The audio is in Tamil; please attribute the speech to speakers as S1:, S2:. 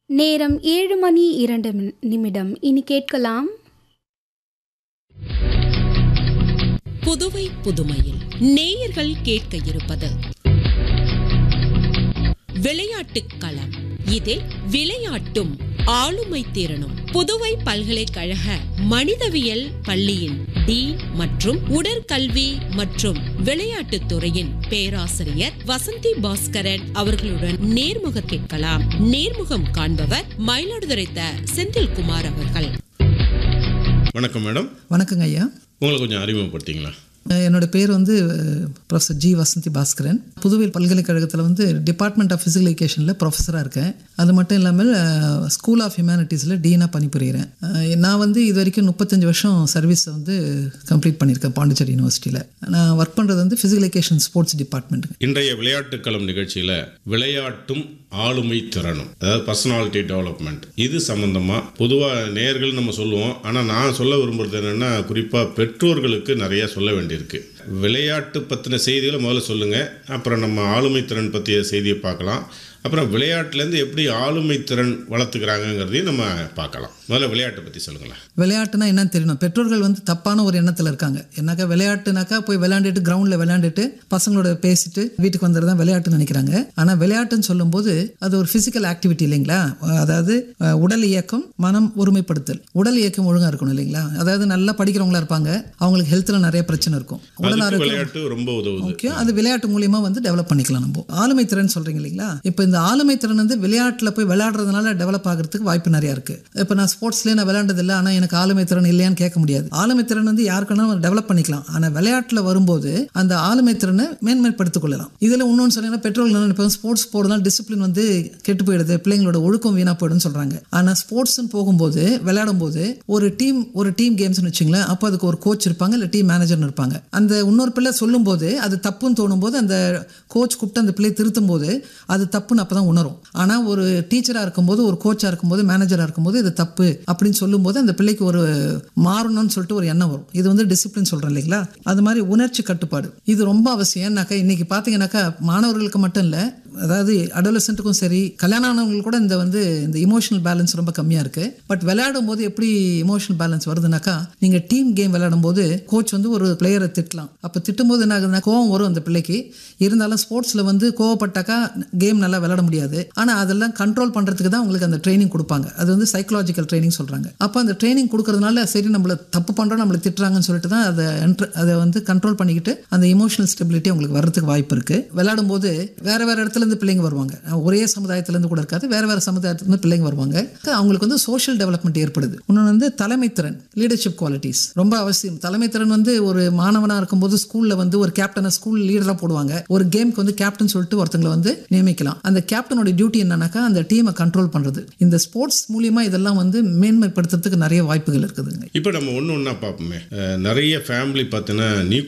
S1: நேரம் ஏழு மணி இரண்டு மி- நிமிடம் இனி கேட்கலாம்
S2: புதுவை புதுமையில் நேயர்கள் கேட்க இருப்பது விளையாட்டுக் களம் இதில் விளையாட்டும் ஆளுமை திறனும் புதுவை பல்கலைக்கழக மனிதவியல் பள்ளியின் டீன் மற்றும் உடற்கல்வி மற்றும் விளையாட்டுத் துறையின் பேராசிரியர் வசந்தி பாஸ்கரன் அவர்களுடன் நேர்முக கேட்கலாம் நேர்முகம் காண்பவர் மயிலாடுதுறை த செந்தில்குமார் அவர்கள்
S3: வணக்கம் மேடம்
S4: வணக்கங்க ஐயா
S3: உங்களை கொஞ்சம் அறிமுகப்படுத்திங்களா
S4: அஹ் என்னோட பேர் வந்து ப்ரொஃபஸர் ஜி வசந்தி பாஸ்கரன் புதுவை பல்கலைக்கழகத்தில் வந்து டிபார்ட்மெண்ட் ஆஃப் ஃபிசிக்கல் எஜுகேஷனில் ப்ரொஃபஸராக இருக்கேன் அது மட்டும் இல்லாமல் ஸ்கூல் ஆஃப் ஹியூமனிட்டிஸில் டீனாக பணிபுரிகிறேன் அஹ் நான் வந்து இது வரைக்கும் முப்பத்தஞ்சு வருஷம் சர்வீஸை வந்து கம்ப்ளீட் பண்ணியிருக்கேன் பாண்டிச்சேரி யூனிவர்சிட்டியில் நான் ஒர்க் பண்ணுறது வந்து ஃபிசிக்கல் எஜுகேஷன் ஸ்போர்ட்ஸ் டிபார்ட்மெண்ட்
S3: இன்றைய விளையாட்டுக் களம் நிகழ்ச்சியில் விளையாட்டும் ஆளுமை திறனும் அதாவது பர்சனாலிட்டி டெவலப்மெண்ட் இது சம்பந்தமாக பொதுவாக நேர்கள் நம்ம சொல்லுவோம் ஆனால் நான் சொல்ல விரும்புறது என்னென்னா குறிப்பாக பெற்றோர்களுக்கு நிறைய சொல்ல வேண்டியிருக்கு விளையாட்டு பற்றின செய்திகளை முதல்ல சொல்லுங்கள் அப்புறம் நம்ம ஆளுமை திறன் பற்றிய செய்தியை பார்க்கலாம் அப்புறம் விளையாட்டுலேருந்து எப்படி ஆளுமை திறன் வளர்த்துக்கிறாங்கங்கிறதையும் நம்ம பார்க்கலாம் முதல்ல விளையாட்டை பற்றி சொல்லுங்களேன்
S4: விளையாட்டுனா என்னன்னு தெரியணும் பெற்றோர்கள் வந்து தப்பான ஒரு எண்ணத்தில் இருக்காங்க என்னக்கா விளையாட்டுனாக்கா போய் விளையாண்டுட்டு கிரவுண்டில் விளையாண்டுட்டு பசங்களோட பேசிட்டு வீட்டுக்கு வந்துட்டு தான் விளையாட்டுன்னு நினைக்கிறாங்க ஆனால் விளையாட்டுன்னு சொல்லும்போது அது ஒரு ஃபிசிக்கல் ஆக்டிவிட்டி இல்லைங்களா அதாவது அஹ், உடல் இயக்கம் மனம் ஒருமைப்படுத்தல் உடல் இயக்கம் ஒழுங்காக இருக்கணும் இல்லைங்களா அதாவது நல்லா படிக்கிறவங்களா இருப்பாங்க அவங்களுக்கு ஹெல்த்தில் நிறைய பிரச்சனை இருக்கும் உடல்
S3: அதுக்கு
S4: ஆரோக்கியம்
S3: விளையாட்டு ரொம்ப உதவுது
S4: முக்கியம் அது விளையாட்டு மூலியமா வந்து டெவலப் பண்ணிக்கலாம் நம்ம ஆளுமை திறன் சொல்றீங்க இல்லைங்களா இப்போ இந்த ஆளுமை திறன் வந்து விளையாட்டில் போய் விளையாடுறதுனால டெவலப் ஆகிறதுக்கு வாய்ப்பு நிறைய இருக்கு இப்போ நான் ஸ்போர்ட்ஸ்லேயே நான் விளையாண்டது இல்லை ஆனால் எனக்கு ஆளுமை திறன் இல்லையான்னு கேட்க முடியாது ஆளுமை திறன் வந்து யாருக்குன்னா டெவலப் பண்ணிக்கலாம் ஆனால் விளையாட்டில் வரும்போது அந்த ஆளுமை திறனை மேன்மைப்படுத்திக் கொள்ளலாம் இதில் இன்னொன்று சொன்னீங்கன்னா பெட்ரோல் நினைப்போம் ஸ்போர்ட்ஸ் போகிறதுனால டிசிப்ளின் வந்து கெட்டு போயிடுது பிள்ளைங்களோட ஒழுக்கம் வீணாக போயிடுன்னு சொல்கிறாங்க ஆனால் ஸ்போர்ட்ஸ்னு போகும்போது விளையாடும் போது ஒரு டீம் ஒரு டீம் கேம்ஸ்னு வச்சுங்களேன் அப்போ அதுக்கு ஒரு கோச் இருப்பாங்க இல்லை டீம் மேனேஜர்னு இருப்பாங்க அந்த இன்னொரு பிள்ளை சொல்லும்போது அது தப்புன்னு தோணும்போது அந்த கோச் கூப்பிட்டு அந்த பிள்ளை திருத்தும் போது அது தப்புன்னு அப்போ தான் உணரும் ஆனால் ஒரு டீச்சராக இருக்கும்போது ஒரு கோச்சாக இருக்கும்போது மேனேஜராக இருக்கும்போது இது தப்பு அப்படின்னு சொல்லும்போது அந்த பிள்ளைக்கு ஒரு மாறணும்னு சொல்லிட்டு ஒரு எண்ணம் வரும் இது வந்து டிசிப்ளின் சொல்கிறேன் இல்லைங்களா அது மாதிரி உணர்ச்சி கட்டுப்பாடு இது ரொம்ப அவசியம் ஏன்னாக்கா இன்னைக்கு பார்த்தீங்கன்னாக்கா மாணவர்களுக்கு மட்டும் இல்லை அதாவது அடோலசென்ட்டுக்கும் சரி கல்யாணம் ஆனவங்களுக்கு கூட இந்த வந்து இந்த இமோஷனல் பேலன்ஸ் ரொம்ப கம்மியாக இருக்குது பட் விளையாடும் போது எப்படி இமோஷனல் பேலன்ஸ் வருதுனாக்கா நீங்கள் டீம் கேம் விளையாடும் போது கோச் வந்து ஒரு பிளேயரை திட்டலாம் அப்போ திட்டும்போது என்ன ஆகுதுன்னா கோவம் வரும் அந்த பிள்ளைக்கு இருந்தாலும் ஸ்போர்ட்ஸில் வந்து கோவப்பட்டாக்கா கேம் நல்லா விளையாட முடியாது ஆனால் அதெல்லாம் கண்ட்ரோல் பண்ணுறதுக்கு தான் உங்களுக்கு அந்த ட்ரைனிங் கொடுப்பாங்க அது வந்து சைக்கலாஜிக்கல் ட்ரைனிங் சொல்கிறாங்க அப்போ அந்த ட்ரைனிங் கொடுக்கறதுனால சரி நம்மள தப்பு பண்ணுறோம் நம்மளை திட்டுறாங்கன்னு சொல்லிட்டு தான் அதை enter- அதை வந்து கண்ட்ரோல் பண்ணிக்கிட்டு அந்த இமோஷனல் ஸ்டெபிலிட்டி உங்களுக்கு வரதுக்கு வாய்ப்பு இருக்குது விளையாடும் போது வேற வேற இடத்துல இருந்து பிள்ளைங்க வருவாங்க ஒரே சமுதாயத்திலேருந்து கூட இருக்காது வேற வேற சமுதாயத்திலேருந்து பிள்ளைங்க வருவாங்க அவங்களுக்கு வந்து சோஷியல் டெவலப்மெண்ட் ஏற்படுது இன்னொன்று வந்து தலைமைத்திறன் லீடர்ஷிப் குவாலிட்டிஸ் ரொம்ப அவசியம் தலைமைத்திறன் வந்து ஒரு மாணவனாக இருக்கும்போது ஸ்கூலில் வந்து ஒரு கேப்டனை ஸ்கூல் லீடராக போடுவாங்க ஒரு கேம்க்கு வந்து கேப்டன் சொல்லிட்டு ஒருத்தங்களை வந்து நியமிக்கலாம் அந்த கேப்டனோட டியூட்டி என்னன்னாக்கா அந்த டீமை கண்ட்ரோல் பண்ணுறது இந்த ஸ்போர்ட்ஸ் மூலியமா இதெல்லாம் வந்து மேன்மைப்படுத்துறதுக்கு நிறைய வாய்ப்புகள் இருக்குதுங்க
S3: இப்போ நம்ம ஒன்று ஒன்றா பார்ப்போமே அஹ் நிறைய ஃபேமிலி பார்த்தீங்கன்னா